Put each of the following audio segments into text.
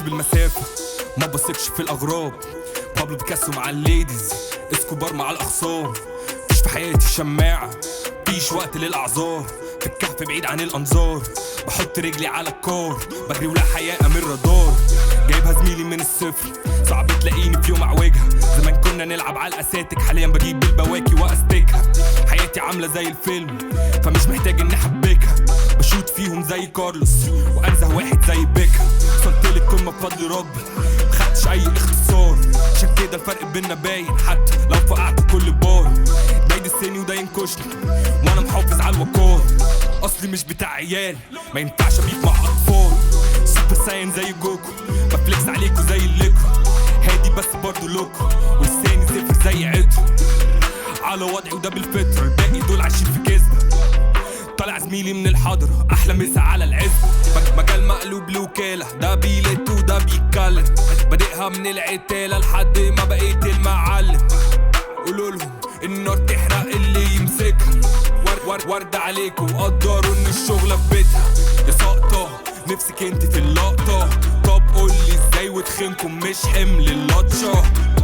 بالمسافة ما بثقش في الأغراب بابلو بيكاسو مع الليديز اسكوبار مع الأخصام مفيش في حياتي شماعة مفيش وقت للأعذار في الكهف بعيد عن الأنظار بحط رجلي على الكار بجري ولا حياء من رادار جايبها زميلي من الصفر صعب تلاقيني في يوم اعوجها زمان كنا نلعب على الاساتك حاليا بجيب البواكي واستكها حياتي عامله زي الفيلم فمش محتاج اني احبكها بشوت فيهم زي كارلوس وانزه واحد زي بيكها وصلت للقمه بفضل ربي مخدتش اي اختصار عشان كده الفرق بينا باين حتى لو فقعت كل بار ده يدسني وده ينكشني وانا محافظ على الوقار اصلي مش بتاع عيال ما ينفعش ابيك مع اطفال سوبر ساين زي جوكو بفليكس عليكو زي الليكو هادي بس برضه لوكو ولساني صفر زي عطر على وضعي وده بالفطرة الباقي دول عايشين في كذبة طالع زميلي من الحضرة أحلى مسا على العزبة مج- مجال مقلوب لوكالة ده بيلت وده بيتكلم بادئها من العتالة لحد ما بقيت المعلم قولوا لهم النار تحرق اللي يمسكها ور ور ورد عليكم وقدروا ان الشغلة في بيتها يا سقطة نفسك انت في اللقطة طب قولي ازاي وتخنكم مش حمل اللطشة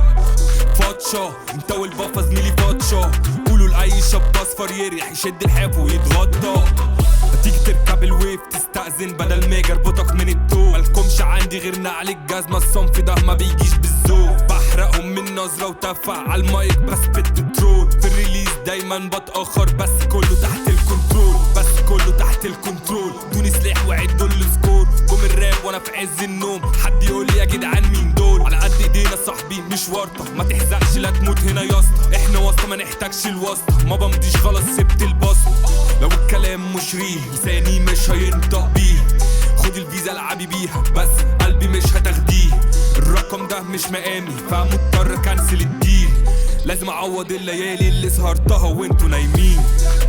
فاتشة انت والبافا زميلي فاتشة قولوا لأي شاب اصفر يريح يشد الحاف ويتغطى تيجي تركب الويف تستأذن بدل ما يربطك من التوب مالكمش عندي غير نعل الجزمة الصنف ده ما بيجيش بالذوق بحرقهم من نظرة وتفع على المايك بس بالترول في الريليز دايما بتأخر بس كله تحت الكنترول بس كله تحت الكنترول دوني سلاح وعدوا السكور جم الراب وانا في عز النوم حد يقول لي يا جدعان مين دول على قد ايدينا صاحبي مش ورطة ما تحزقش لا تموت هنا يا اسطى احنا واسطة ما نحتاجش الواسطة ما بمضيش خلاص سبت البسط لو الكلام مش ريل لساني مش هينطق بيه خد الفيزا العبي بيها بس قلبي مش هتاخديه الرقم ده مش مقامي فمضطر كنسل الديل لازم اعوض الليالي اللي سهرتها وانتوا نايمين